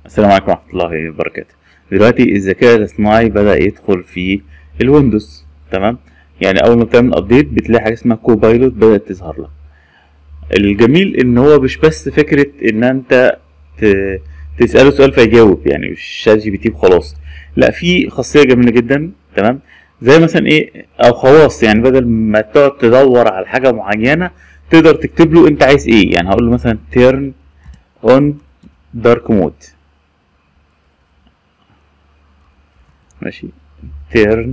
السلام عليكم ورحمة الله وبركاته دلوقتي الذكاء الاصطناعي بدأ يدخل في الويندوز تمام يعني أول ما بتعمل أبديت بتلاقي حاجة اسمها كوبايلوت بدأت تظهر لك الجميل إن هو مش بس فكرة إن أنت ت- تسأله سؤال فيجاوب يعني مش شات جي بي تي وخلاص لا في خاصية جميلة جدا تمام زي مثلا ايه او خواص يعني بدل ما تقعد تدور على حاجة معينة تقدر تكتب له انت عايز ايه يعني هقول له مثلا turn on dark mode ماشي turn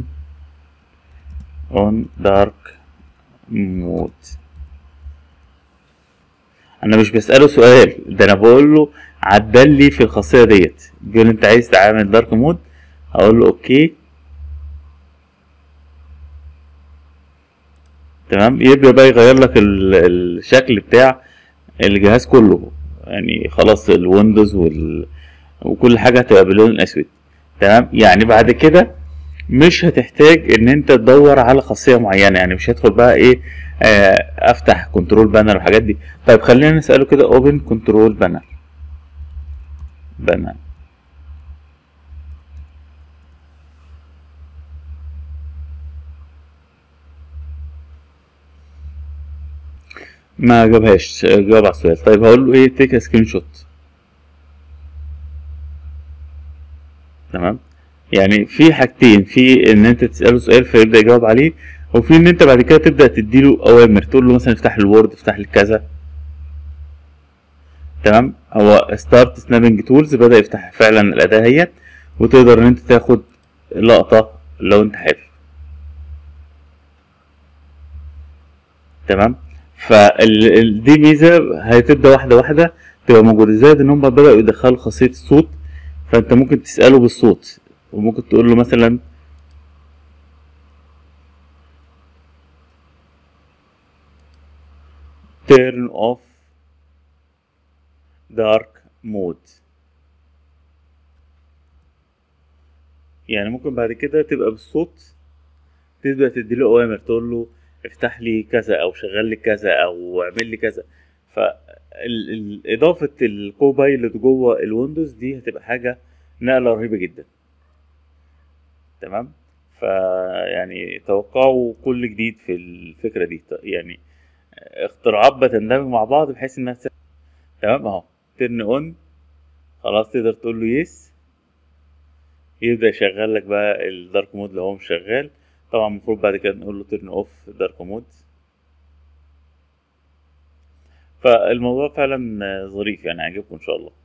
on dark mode انا مش بسأله سؤال ده انا بقول له عدل لي في الخاصية ديت بيقول لي انت عايز تعمل دارك مود هقول له اوكي تمام يبدأ بقى يغير لك ال- الشكل بتاع الجهاز كله يعني خلاص الويندوز وال... وكل حاجة هتبقى باللون الأسود تمام يعني بعد كده مش هتحتاج ان انت تدور على خاصية معينة يعني مش هدخل بقى ايه آه افتح كنترول بانر والحاجات دي طيب خلينا نسأله كده اوبن كنترول بانر بانر ما جابهاش جاوب على السؤال طيب هقول له ايه تيك سكرين شوت تمام يعني في حاجتين في ان انت تساله سؤال فيبدا يجاوب عليه وفي ان انت بعد كده تبدا تديله اوامر تقول له مثلا افتح لي الوورد افتح لي كذا تمام هو ستارت سنابنج تولز بدا يفتح فعلا الاداه هي وتقدر ان انت تاخد لقطه لو انت حابب تمام فدي ميزه هتبدا واحده واحده تبقى موجوده زائد ان هم بداوا يدخلوا خاصيه الصوت فانت ممكن تساله بالصوت وممكن تقول له مثلا turn off dark mode يعني ممكن بعد كده تبقى بالصوت تبدأ تديله أوامر تقول له افتح لي كذا أو شغل لي كذا أو اعمل لي كذا فإضافة الكوبايلوت جوه الويندوز دي هتبقى حاجة نقلة رهيبة جدا تمام فيعني توقعوا كل جديد في الفكرة دي يعني اختراعات بتندمج مع بعض بحيث انها تس- تمام اهو ترن اون خلاص تقدر تقول له يس يبدأ يشغل لك بقى الدارك مود لو هو مش شغال طبعا المفروض بعد كده نقول له ترن اوف دارك مود فالموضوع فعلا ظريف يعني عجبكم ان شاء الله